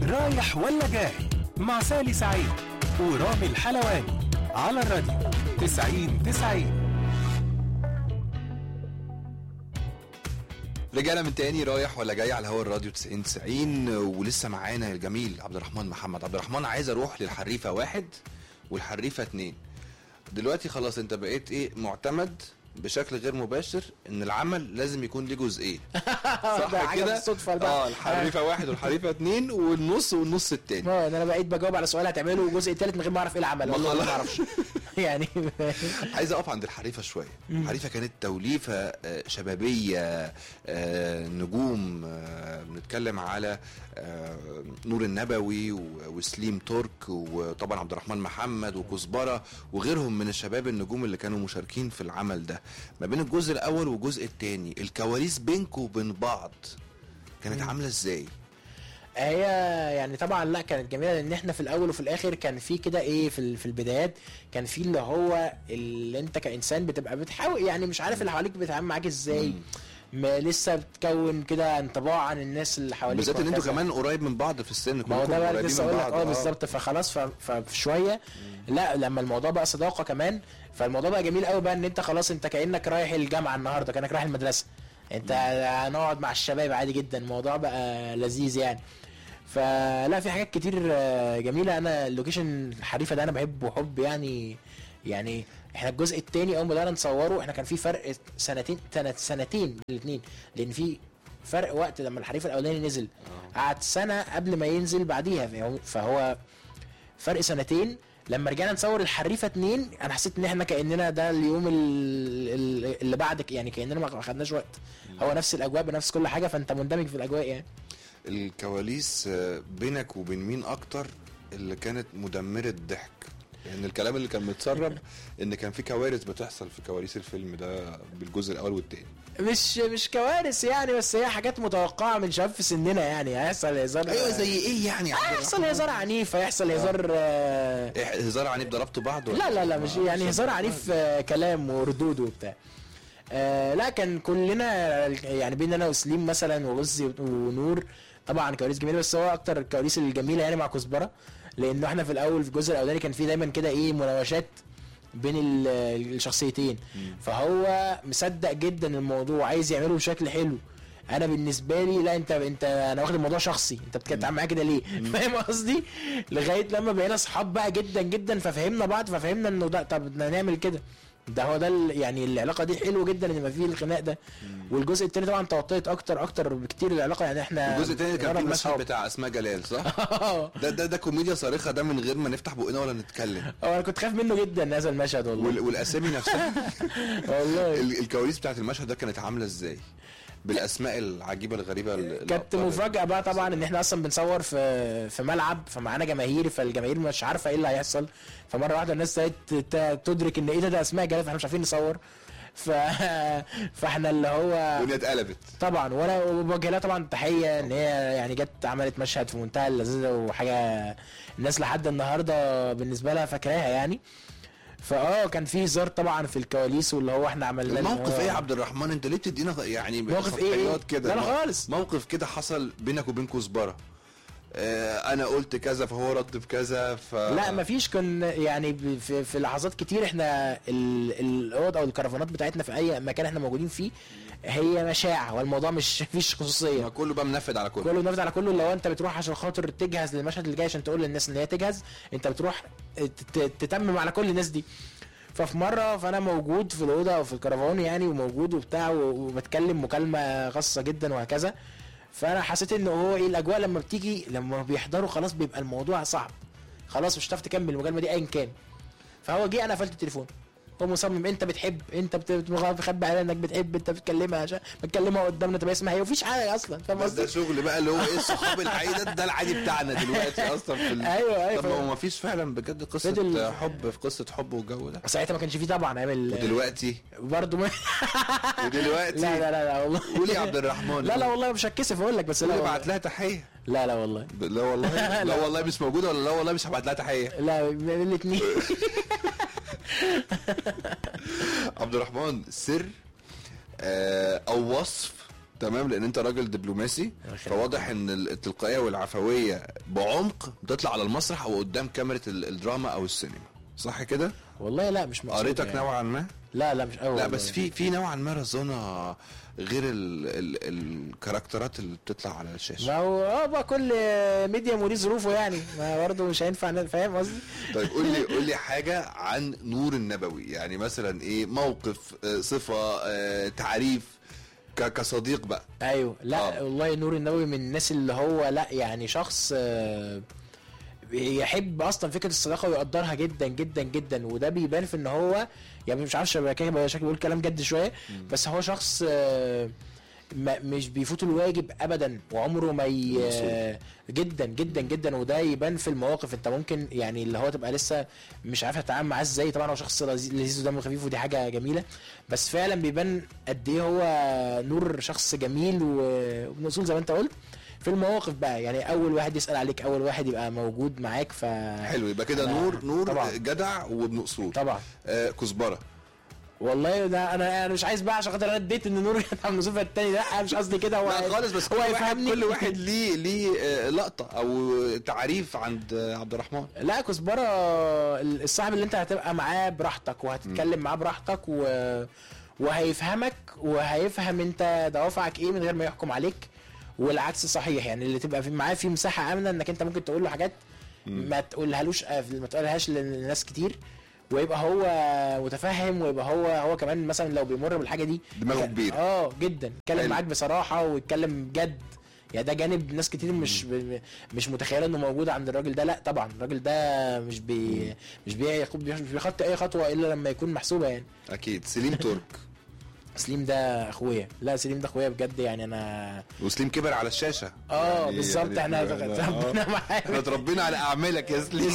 رايح ولا جاي مع سالي سعيد ورامي الحلواني على الراديو 90 90 رجعنا من تاني رايح ولا جاي على هوا الراديو 90 90 ولسه معانا الجميل عبد الرحمن محمد عبد الرحمن عايز اروح للحريفه واحد والحريفه اتنين دلوقتي خلاص انت بقيت ايه معتمد بشكل غير مباشر ان العمل لازم يكون ليه جزئين ده صح حاجة كده بالصدفة بقى. اه الحريفه واحد والحريفه اتنين والنص والنص التاني اه ان انا بقيت بجاوب على سؤال هتعمله الجزء الثالث من غير ما اعرف ايه العمل ما والله ما خلاص. اعرفش يعني عايز اقف عند الحريفه شويه الحريفه كانت توليفه آه، شبابيه آه، نجوم آه، بنتكلم على آه، نور النبوي و- وسليم ترك وطبعا عبد الرحمن محمد وكزبره وغيرهم من الشباب النجوم اللي كانوا مشاركين في العمل ده ما بين الجزء الاول والجزء الثاني الكواليس بينكم وبين بعض كانت عامله ازاي هي يعني طبعا لا كانت جميله لان احنا في الاول وفي الاخر كان في كده ايه في ال- في البدايات كان في اللي هو اللي انت كانسان بتبقى بتحاول يعني مش عارف اللي حواليك بيتعامل معاك ازاي ما لسه بتكون كده انطباع عن الناس اللي حواليك بالذات ان انتوا وهكذا. كمان قريب من بعض في السن ما هو كلكم ده بقى قريبين لسه من اقول لك بعض اه بالظبط فخلاص ف- فشويه لا لما الموضوع بقى صداقه كمان فالموضوع بقى جميل قوي بقى ان انت خلاص انت كانك رايح الجامعه النهارده كانك رايح المدرسه انت هنقعد مع الشباب عادي جدا الموضوع بقى لذيذ يعني فلا في حاجات كتير آه، جميله انا اللوكيشن الحريفه ده انا بحبه حب يعني يعني احنا الجزء الثاني اول ما بدانا نصوره احنا كان في فرق سنتين سنة سنتين بين الاثنين لان في فرق وقت لما الحريف الاولاني نزل قعد سنه قبل ما ينزل بعديها فهو- فهو فرق سنتين لما رجعنا نصور الحريفه اتنين انا حسيت ان احنا كاننا ده اليوم ال- ال- اللي بعد يعني كاننا ما خدناش وقت هو نفس الاجواء بنفس كل حاجه فانت مندمج في الاجواء يعني الكواليس آه، بينك وبين مين اكتر اللي كانت مدمرة ضحك لان الكلام اللي كان متسرب ان كان في كوارث بتحصل في كواليس الفيلم ده بالجزء الاول والتاني مش مش كوارث يعني بس هي حاجات متوقعه من شباب في سننا يعني هيحصل هزار ايوه زي ايه يعني يا عبد هيحصل الرحمن؟ هزار عنيف هيحصل هزار آه، إيه، هزار عنيف ضربتوا بعض ولا لا لا لا مش يعني هزار عنيف آه، كلام وردود وبتاع آه لا كان كلنا يعني بين انا وسليم مثلا وغزي ونور طبعا كواليس جميله بس هو اكتر الكواليس الجميله يعني مع كزبره لانه احنا في الاول في الجزء الاولاني كان في دايما كده ايه مناوشات بين ال- الشخصيتين فهو مصدق جدا الموضوع عايز يعمله بشكل حلو انا بالنسبه لي لا انت انت انا واخد الموضوع شخصي انت بتتعامل معايا كده ليه فاهم قصدي لغايه لما بقينا اصحاب بقى جدا جدا ففهمنا بعض ففهمنا انه ده طب نعمل كده ده هو ده ال- يعني العلاقه دي حلوه جدا ان يبقى فيه الخناق ده والجزء التاني طبعا توطيت اكتر اكتر بكتير العلاقه يعني احنا الجزء التاني كان نقرب في من المشهد أصحاب. بتاع اسماء جلال صح؟ ده ده ده كوميديا صارخه ده من غير ما نفتح بقنا ولا نتكلم هو انا كنت خايف منه جدا هذا المشهد والله وال- والاسامي نفسها والله ال- الكواليس بتاعت المشهد ده كانت عامله ازاي؟ بالاسماء العجيبه الغريبه ال- كانت الأبطال. مفاجأة بقى طبعا ان احنا اصلا بنصور في في ملعب فمعانا جماهير فالجماهير مش عارفة ايه اللي هيحصل فمرة واحدة الناس ابتدت ت- تدرك ان ايه ده ده اسماء جلال فاحنا مش عارفين نصور ف... فاحنا اللي هو الدنيا اتقلبت طبعا وانا وبوجه لها طبعا تحيه ان هي يعني جت عملت مشهد في منتهى اللذاذه وحاجه الناس لحد النهارده بالنسبه لها فاكراها يعني فاه كان في هزار طبعا في الكواليس واللي هو احنا عملنا الموقف ايه يا عبد الرحمن انت ليه بتدينا يعني موقف إيه؟ سطحيات كده لا لا مو- خالص. موقف كده حصل بينك وبين كزبره آه انا قلت كذا فهو رد بكذا ف لا مفيش كن يعني ب- في, في لحظات كتير احنا ال- الاوض او الكرفانات بتاعتنا في اي مكان احنا موجودين فيه هي مشاع والموضوع مش مفيش خصوصيه ما كله بقى منفذ على كله كله نفذ على كله لو انت بتروح عشان خاطر تجهز للمشهد اللي جاي عشان تقول للناس ان هي تجهز انت بتروح تت- تتمم على كل الناس دي ففي مره فانا موجود في الاوضه او في الكرفان يعني وموجود وبتاع و- وبتكلم مكالمه خاصه جدا وهكذا فانا حسيت ان هو ايه الاجواء لما بتيجي لما بيحضروا خلاص بيبقى الموضوع صعب خلاص مش هتعرف تكمل المكالمه دي ايا كان فهو جه انا قفلت التليفون هو مصمم انت بتحب انت بت- مخبي عليها انك بتحب انت بتكلمها عشان بتكلمها قدامنا طب اسمها هي مفيش حاجه اصلا فاهم بس ده قصدي؟ شغل بقى اللي هو ايه الصحاب الحقيقي ده, ده العادي بتاعنا دلوقتي اصلا في ال... ايوه ايوه طب ما فاهم. هو ما فيش فعلا بجد قصه فضل- حب في قصه حب والجو ده ساعتها ما كانش فيه طبعا عامل ودلوقتي برضه ما... ودلوقتي لا لا لا لا والله قول يا عبد الرحمن لا لا والله مش هتكسف اقول لك بس لا قول والله. ابعت لها تحيه لا لا والله لا والله لا والله مش موجوده ولا لا والله مش هبعت لها تحيه لا من الاثنين عبد الرحمن سر آه، او وصف تمام لان انت راجل دبلوماسي يخليك. فواضح ان التلقائيه والعفويه بعمق بتطلع على المسرح او قدام كاميرا ال- الدراما او السينما صح كده والله لا مش مقصود قريتك يعني. نوعا ما لا لا مش قوي لا بس في في نوعا ما رزانه غير ال ال الكاركترات اللي بتطلع على الشاشه ما هو اه بقى كل ميديم وليه ظروفه يعني ما برضه مش هينفع ن- فاهم قصدي؟ طيب قول لي قول لي حاجه عن نور النبوي يعني مثلا ايه موقف آه، صفه آه، تعريف ك- كصديق بقى ايوه لا آه. والله نور النبوي من الناس اللي هو لا يعني شخص آه، يحب اصلا فكره الصداقه ويقدرها جدا جدا جدا وده بيبان في ان هو يعني مش عارف شبه كده شكله بيقول كلام جد شويه بس هو شخص آه، ما مش بيفوت الواجب ابدا وعمره ما ي... آه، جدا جدا جدا وده يبان في المواقف انت ممكن يعني اللي هو تبقى لسه مش عارف تتعامل معاه ازاي طبعا هو شخص لذيذ لذيذ ودمه خفيف ودي حاجه جميله بس فعلا بيبان قد ايه هو نور شخص جميل و- وابن اصول زي ما انت قلت في المواقف بقى يعني اول واحد يسال عليك اول واحد يبقى موجود معاك ف حلو يبقى كده أنا- نور نور طبعا. جدع وابن اصول طبعا آه كزبره والله ده انا انا مش عايز بقى عشان خاطر انا اديت ان نور كان من الصفه التاني لا مش قصدي كده هو لا خالص بس كل هو واحد يفهمني كل واحد ليه ليه آه، لقطه او تعريف عند آه، عبد الرحمن لا كزبره الصاحب اللي انت هتبقى معاه براحتك وهتتكلم معاه براحتك و... وهيفهمك وهيفهم انت دوافعك ايه من غير ما يحكم عليك والعكس صحيح يعني اللي تبقى في معاه في مساحه امنه انك انت ممكن تقول له حاجات ما تقولهالوش ما تقولهاش للناس كتير ويبقى هو متفهم ويبقى هو هو كمان مثلا لو بيمر بالحاجه دي دماغه ك- كبيرة. اه جدا يتكلم حلو. معاك بصراحه ويتكلم بجد يعني ده جانب ناس كتير مش ب... مش متخيله انه موجود عند الراجل ده لا طبعا الراجل ده مش بي مش بياخد مش بيخطي اي خطوه الا لما يكون محسوبه يعني اكيد سليم ترك سليم ده اخويا لا سليم ده اخويا بجد يعني انا وسليم كبر على الشاشه اه يعني- بالظبط يعني احنا آه. ربنا احنا معانا اتربينا على اعمالك يا سليم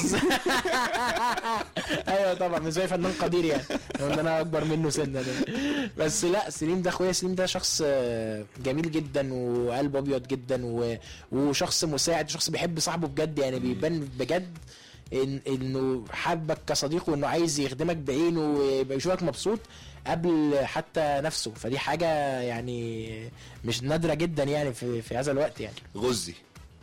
ايوه طبعا مش زي فنان قدير يعني لو ان انا اكبر منه سنا ده بس لا سليم ده اخويا سليم ده شخص آه، جميل جدا وقلبه ابيض جدا و... وشخص مساعد شخص بيحب صاحبه بجد يعني بيبان بجد إن انه حبك كصديق وانه عايز يخدمك بعينه ويبقى يشوفك مبسوط قبل حتى نفسه فدي حاجه يعني مش نادره جدا يعني في في هذا الوقت يعني غزي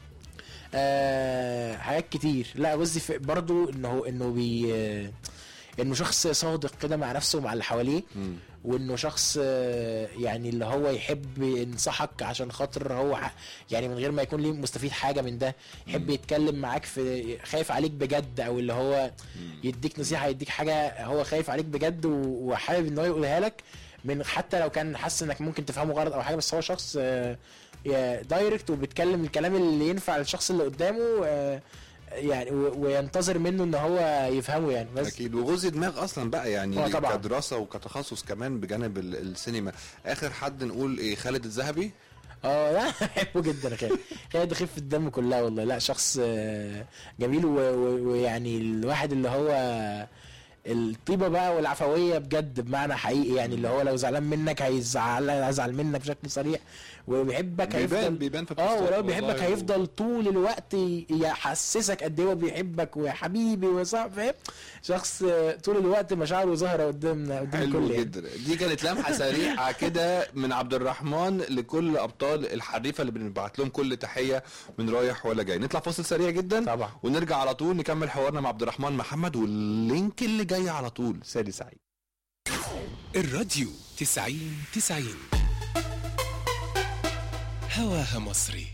آه حاجات كتير لا غزي في- برضو انه انه بي آه، انه شخص صادق كده مع نفسه ومع اللي حواليه وانه شخص آه، يعني اللي هو يحب ينصحك عشان خاطر هو ح- يعني من غير ما يكون ليه مستفيد حاجه من ده يحب يتكلم معاك في خايف عليك بجد او اللي هو يديك نصيحه يديك حاجه هو خايف عليك بجد و- وحابب ان هو يقولها لك من حتى لو كان حاسس انك ممكن تفهمه غلط او حاجه بس هو شخص آه، يا دايركت وبيتكلم الكلام اللي ينفع للشخص اللي قدامه آه، يعني و- وينتظر منه ان هو يفهمه يعني بس اكيد وغزي دماغ اصلا بقى يعني آه طبعاً. كدراسه وكتخصص كمان بجانب ال- السينما اخر حد نقول ايه خالد الذهبي اه لا بحبه جدا خالد خالد خفة الدم كلها والله لا شخص آه، جميل و- و- ويعني الواحد اللي هو الطيبه بقى والعفويه بجد بمعنى حقيقي يعني اللي هو لو زعلان منك هيزعل هيزعل منك بشكل صريح وبيحبك بيبان هيفضل بيبان في اه البوستات ولو والله بيحبك و- هيفضل طول الوقت ي- يحسسك قد ايه هو بيحبك ويا حبيبي وصاحب فاهم شخص آه، طول الوقت مشاعره ظاهره قدامنا قدام حلو الكل يعني. جدا دي كانت لمحه سريعه كده من عبد الرحمن لكل ابطال الحريفه اللي بنبعت لهم كل تحيه من رايح ولا جاي نطلع فاصل سريع جدا طبعا. ونرجع على طول نكمل حوارنا مع عبد الرحمن محمد واللينك اللي جاي على طول سالي سعيد الراديو تسعين تسعين هواها مصري